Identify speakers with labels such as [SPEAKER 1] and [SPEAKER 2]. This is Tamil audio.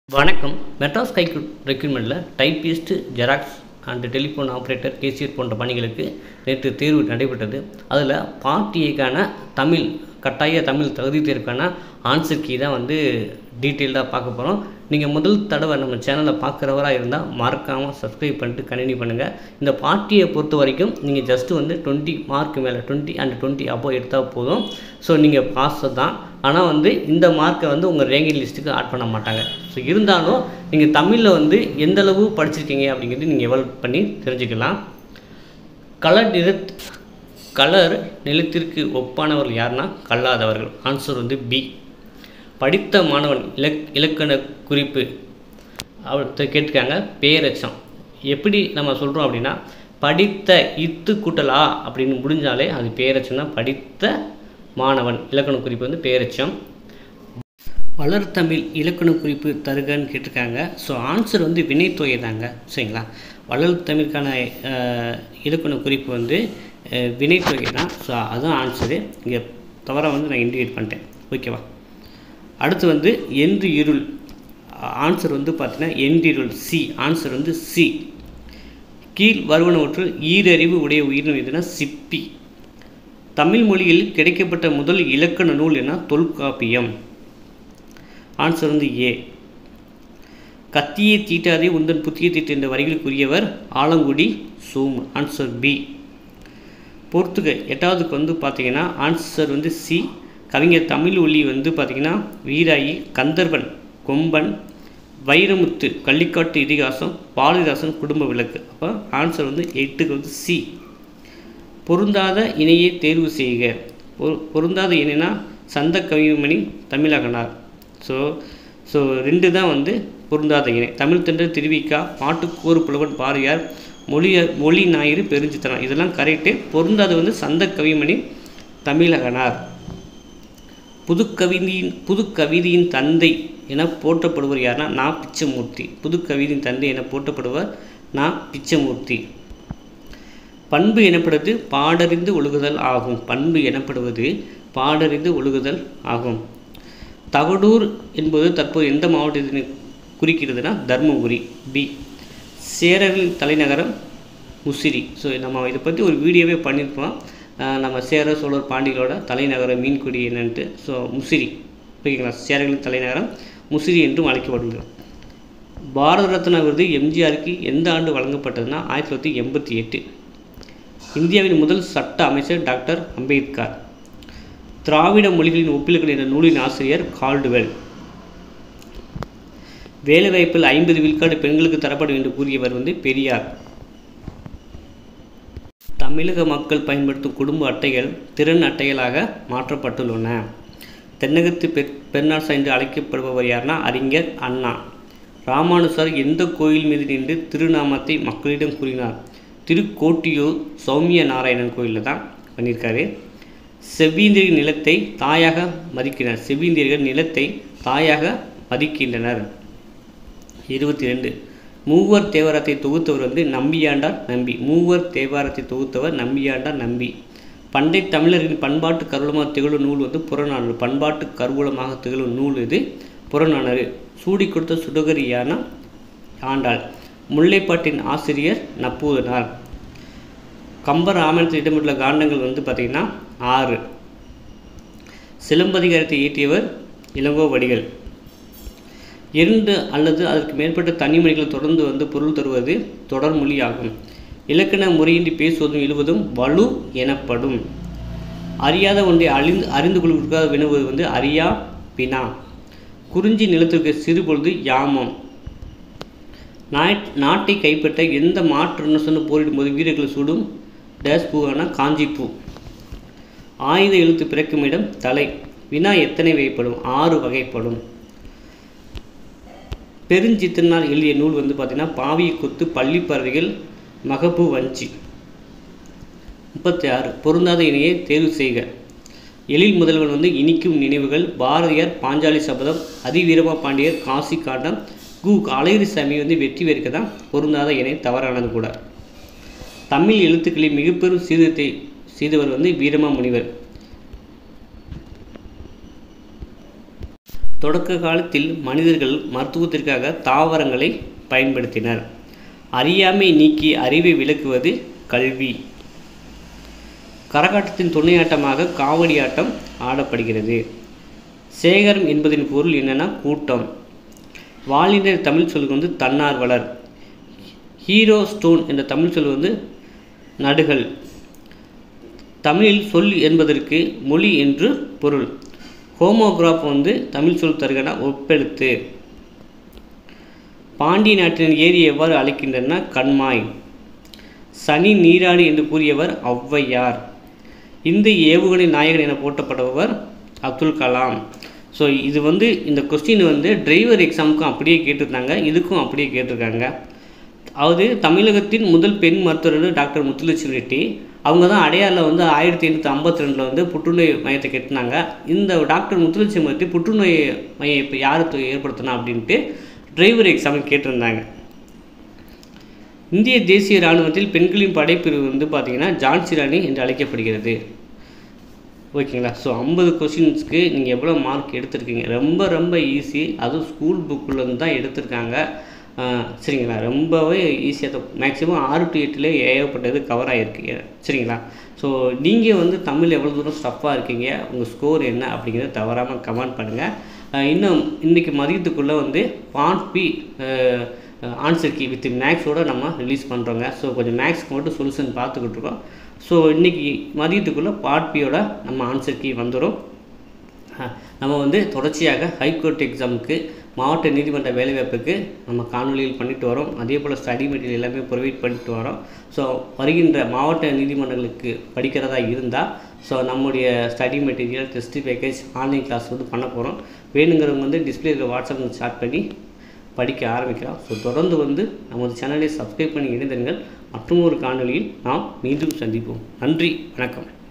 [SPEAKER 1] வணக்கம் மெட்ராஸ் கை ரெக்ரூட்மெண்ட்டில் typist xerox and telephone operator cashier போன்ற பணிகளுக்கு நேற்று தேர்வு நடைபெற்றது அதில் பார்ட்டியைக்கான தமிழ் கட்டாய தமிழ் தகுதி தேர்வுக்கான ஆன்சர் கீ தான் வந்து டீட்டெயில்டாக பார்க்க போகிறோம் நீங்கள் முதல் தடவை நம்ம சேனலை பார்க்குறவராக இருந்தால் மறக்காமல் சப்ஸ்கிரைப் பண்ணிட்டு கண்டினியூ பண்ணுங்கள் இந்த பார்ட்டியை பொறுத்த வரைக்கும் நீங்கள் ஜஸ்ட்டு வந்து டுவெண்ட்டி மார்க் மேலே டுவெண்ட்டி அண்ட் டுவெண்ட்டி அப்போ எடுத்தால் போதும் ஸோ நீங்கள் பாஸ் தான் ஆனால் வந்து இந்த மார்க்கை வந்து உங்கள் ரேங்கிங் லிஸ்ட்டுக்கு ஆட் பண்ண மாட்டாங்க ஸோ இருந்தாலும் நீங்கள் தமிழில் வந்து எந்த அளவு படிச்சிருக்கீங்க அப்படிங்கிறது நீங்கள் எவல் பண்ணி தெரிஞ்சுக்கலாம் கலர் நிற கலர் நிலத்திற்கு ஒப்பானவர்கள் யாருன்னா கல்லாதவர்கள் ஆன்சர் வந்து பி படித்த மாணவன் இலக் இலக்கண குறிப்பு அவர்கிட்ட கேட்டிருக்காங்க பேரச்சம் எப்படி நம்ம சொல்கிறோம் அப்படின்னா படித்த இத்து கூட்டலா அப்படின்னு முடிஞ்சாலே அது பேரச்சம் தான் படித்த மாணவன் இலக்கண குறிப்பு வந்து பேரச்சம் வளர்தமிழ் இலக்கண குறிப்பு தருகன்னு கேட்டிருக்காங்க ஸோ ஆன்சர் வந்து வினைத்தொகை தாங்க சரிங்களா வளர்தமிழுக்கான அஹ், இலக்கண குறிப்பு வந்து அஹ், வினைத்தொகை தான் ஸோ அதுதான் ஆன்சரு இங்கே தவிர வந்து நான் இண்டிகேட் பண்ணிட்டேன் ஓகேவா அடுத்து வந்து என்று இருள் ஆன்சர் வந்து பார்த்தீங்கன்னா என்றிருள் சி ஆன்சர் வந்து சி கீழ் வருவனவற்றுள் ஈரறிவு உடைய உயிரினம் எதுனா சிப்பி தமிழ் மொழியில் கிடைக்கப்பட்ட முதல் இலக்கண நூல் என்ன தொல்காப்பியம் ஆன்சர் வந்து ஏ கத்தியை தீட்டாதே உந்தன் புத்திய தீட்டு என்ற வரிகளுக்குரியவர் ஆலங்குடி சோமு ஆன்சர் பி பொறுத்துக எட்டாவதுக்கு வந்து பார்த்தீங்கன்னா ஆன்சர் வந்து சி கவிஞர் தமிழ் ஒளி வந்து பார்த்தீங்கன்னா வீராயி கந்தர்வன் கொம்பன் வைரமுத்து கள்ளிக்காட்டு இதிகாசம் பாலிதாசன் குடும்ப விளக்கு அப்போ ஆன்சர் வந்து எட்டுக்கு வந்து சி பொருந்தாத இணையை தேர்வு செய்க பொரு- பொருந்தாத இணைனா சந்த கவிமணி தமிழகனார் ஸோ ஸோ ரெண்டு தான் வந்து பொருந்தாத இணை தமிழ் தென்றல் திருவிக்கா பாட்டுக்கோரு புலவன் பாரியார் மொழிய மொழி ஞாயிறு பெருஞ்சித்தனம் இதெல்லாம் கரெக்டு பொருந்தாது வந்து சந்த கவிமணி தமிழகனார் புதுக்கவிதையின் புதுக்கவிதையின் தந்தை என போற்றப்படுவர் யாருன்னா நா பிச்சமூர்த்தி புதுக்கவிதையின் தந்தை என போற்றப்படுவர் நா பிச்சமூர்த்தி பண்பு எனப்படுவது பாடறிந்து ஒழுகுதல் ஆகும் பண்பு எனப்படுவது பாடறிந்து ஒழுகுதல் ஆகும் தகடூர் என்பது தற்போது எந்த மாவட்டத்தினை குறிக்கிறதுனா தர்மபுரி பி சேரர்களின் தலைநகரம் முசிறி ஸோ நம்ம இதை பற்றி ஒரு வீடியோவே பண்ணியிருப்போம் அஹ் நம்ம சேர சோழர் பாண்டியர்களோட தலைநகரம் மீன்குடி என்னன்ட்டு ஸோ முசிறி ஓகேங்களா சேரர்களின் தலைநகரம் முசிறி என்றும் அழைக்கப்படுகிறது பாரத ரத்னா விருது எம்ஜிஆருக்கு எந்த ஆண்டு வழங்கப்பட்டதுன்னா ஆயிரத்தி தொள்ளாயிரத்தி எண்பத்தி எட்டு இந்தியாவின் முதல் சட்ட அமைச்சர் டாக்டர் அம்பேத்கர் திராவிட மொழிகளின் ஒப்பிலக்கணம் என்ற நூலின் ஆசிரியர் கால்டுவெல் வேலைவாய்ப்பில் ஐம்பது விழுக்காடு பெண்களுக்கு தரப்படும் என்று கூறியவர் வந்து பெரியார் தமிழக மக்கள் பயன்படுத்தும் குடும்ப அட்டைகள் திறன் அட்டைகளாக மாற்றப்பட்டுள்ளன தென்னகத்து பெ பெருநாள் என்று அழைக்கப்படுபவர் யாருன்னா அறிஞர் அண்ணா ராமானுசார் எந்த கோயில் மீது நின்று திருநாமத்தை மக்களிடம் கூறினார் திருக்கோட்டியூர் சௌமிய நாராயணன் கோயிலில் தான் பண்ணியிருக்காரு செவ்வீந்தியர் நிலத்தை தாயாக மதிக்கின்றனர் செவ்வீந்தியர்கள் நிலத்தை தாயாக மதிக்கின்றனர் இருபத்தி ரெண்டு மூவர் தேவாரத்தை தொகுத்தவர் வந்து நம்பியாண்டார் நம்பி மூவர் தேவாரத்தை தொகுத்தவர் நம்பியாண்டார் நம்பி பண்டை தமிழர்களின் பண்பாட்டு கருவூலமாக திகழும் நூல் வந்து புறநானூறு பண்பாட்டு கருவூலமாக திகழும் நூல் இது புறநானூறு சூடி கொடுத்த சுடகரியான ஆண்டாள் முல்லைப்பாட்டின் ஆசிரியர் நப்பூதனார் கம்பர் ராமாயணத்தில் இடம்பெற்றுள்ள காண்டங்கள் வந்து பார்த்திங்கன்னா ஆறு சிலப்பதிகாரத்தை இயற்றியவர் இளங்கோவடிகள் இரண்டு அல்லது அதற்கு மேற்பட்ட தனிமொழிகள் தொடர்ந்து வந்து பொருள் தருவது தொடர்மொழி ஆகும் இலக்கண முறையின்றி பேசுவதும் எழுவதும் வலு எனப்படும் அறியாத ஒன்றை அழிந்து அறிந்து கொள்வதற்காக வினவுவது வந்து அறியா வினா குறிஞ்சி நிலத்திற்கு சிறுபொழுது யாமம் நாட் நாட்டை கைப்பற்ற எந்த மாற்று சொன்ன போரிடும்போது வீரர்கள் சூடும் டேஸ் பூவான காஞ்சிப்பூ ஆயுத எழுத்து பிறக்கும் இடம் தலை வினா எத்தனை வகைப்படும் ஆறு வகைப்படும் பெருஞ்சித்தனால் எழுதிய நூல் வந்து பார்த்திங்கன்னா பாவிய கொத்து பள்ளி பறவைகள் மகபு வஞ்சி முப்பத்தி ஆறு பொருந்தாத இணையை தேர்வு செய்க எழில் முதல்வன் வந்து இனிக்கும் நினைவுகள் பாரதியார் பாஞ்சாலி சபதம் அதிவீரமா பாண்டியர் காசி காண்டம் கு அழகிரிசாமி வந்து வெற்றி பெருக்க தான் பொருந்தாத இணை தவறானது கூட தமிழ் எழுத்துக்களில் மிகப்பெரும் சீர்திருத்தை செய்தவர் வந்து வீரமா முனிவர் தொடக்க காலத்தில் மனிதர்கள் மருத்துவத்திற்காக தாவரங்களை பயன்படுத்தினர் அறியாமை நீக்கி அறிவை விளக்குவது கல்வி கரகாட்டத்தின் துணையாட்டமாக காவடி ஆட்டம் ஆடப்படுகிறது சேகரம் என்பதின் பொருள் என்னன்னா கூட்டம் வாலினர் தமிழ் சொல் வந்து தன்னார்வலர் ஹீரோ ஸ்டோன் என்ற தமிழ் சொல் வந்து நடுகள் தமிழில் சொல் என்பதற்கு மொழி என்று பொருள் ஹோமோகிராஃப் வந்து தமிழ் சொல் தருகனா ஒப்பெழுத்து பாண்டிய நாட்டின் ஏரி எவ்வாறு அழைக்கின்றன கண்மாய் சனி நீராடி என்று கூறியவர் ஔவையார் இந்திய ஏவுகணை நாயகன் என போற்றப்படுபவர் அப்துல் கலாம் ஸோ இது வந்து இந்த கொஸ்டின் வந்து டிரைவர் எக்ஸாமுக்கும் அப்படியே கேட்டிருந்தாங்க இதுக்கும் அப்படியே கேட்டிருக்காங்க அதாவது தமிழகத்தின் முதல் பெண் மருத்துவர் டாக்டர் முத்துலட்சுமி ரெட்டி அவங்க தான் அடையாரில் வந்து ஆயிரத்தி எண்ணூற்றி ஐம்பத்தி ரெண்டில் வந்து புற்றுநோய் மையத்தை கட்டினாங்க இந்த டாக்டர் முத்துலட்சுமி ரெட்டி புற்றுநோய் மையம் இப்போ யார் ஏற்படுத்தினா அப்படின்ட்டு டிரைவர் எக்ஸாம் கேட்டிருந்தாங்க இந்திய தேசிய இராணுவத்தில் பெண்களின் படைப்பிரிவு வந்து பார்த்திங்கன்னா ஜான்சி ராணி என்று அழைக்கப்படுகிறது ஓகேங்களா ஸோ ஐம்பது கொஷின்ஸ்க்கு நீங்கள் எவ்வளோ மார்க் எடுத்திருக்கீங்க ரொம்ப ரொம்ப ஈஸி அதுவும் ஸ்கூல் புக்கிலேருந்து தான் எடுத்திருக்காங்க ஆஹ் சரிங்களா ரொம்பவே ஈஸியாக தான் மேக்ஸிமம் ஆறு டு எட்டில் ஏகப்பட்டது கவர் ஆகிருக்கு சரிங்களா ஸோ நீங்கள் வந்து தமிழ் எவ்வளோ தூரம் ஸ்டஃப்பாக இருக்கீங்க உங்கள் ஸ்கோர் என்ன அப்படிங்கிறத தவறாமல் கமெண்ட் பண்ணுங்கள் இன்னும் இன்றைக்கி மதியத்துக்குள்ளே வந்து பான் பி ஆன்சர் கீ வித் மேக்ஸோட நம்ம ரிலீஸ் பண்ணுறோங்க ஸோ கொஞ்சம் மேக்ஸ்க்கு மட்டும் சொல்யூஷன் பார்த்துக்கிட்டு இருக்கோம் ஸோ இன்றைக்கி மதியத்துக்குள்ளே பார்ட் பியோட நம்ம ஆன்சர் கீ வந்துடும் அஹ் நம்ம வந்து தொடர்ச்சியாக ஹைகோர்ட் எக்ஸாமுக்கு மாவட்ட நீதிமன்ற வேலைவாய்ப்புக்கு நம்ம காணொலியில் பண்ணிட்டு வரோம் அதே போல் ஸ்டடி மெட்டீரியல் எல்லாமே ப்ரொவைட் பண்ணிட்டு வரோம் ஸோ வருகின்ற மாவட்ட நீதிமன்றங்களுக்கு படிக்கிறதா இருந்தால் ஸோ நம்முடைய study material test package online class வந்து பண்ண போகிறோம் வேணுங்கிறவங்க வந்து டிஸ்பிளே இருக்க வாட்ஸ்அப் ஸ்டார்ட் பண்ணி படிக்க ஆரம்பிக்கலாம் ஸோ தொடர்ந்து வந்து நமது சேனலை சப்ஸ்கிரைப் பண்ணி இணைந்திருங்கள் மற்றும் ஒரு காணொலியில் நாம் மீண்டும் சந்திப்போம் நன்றி வணக்கம்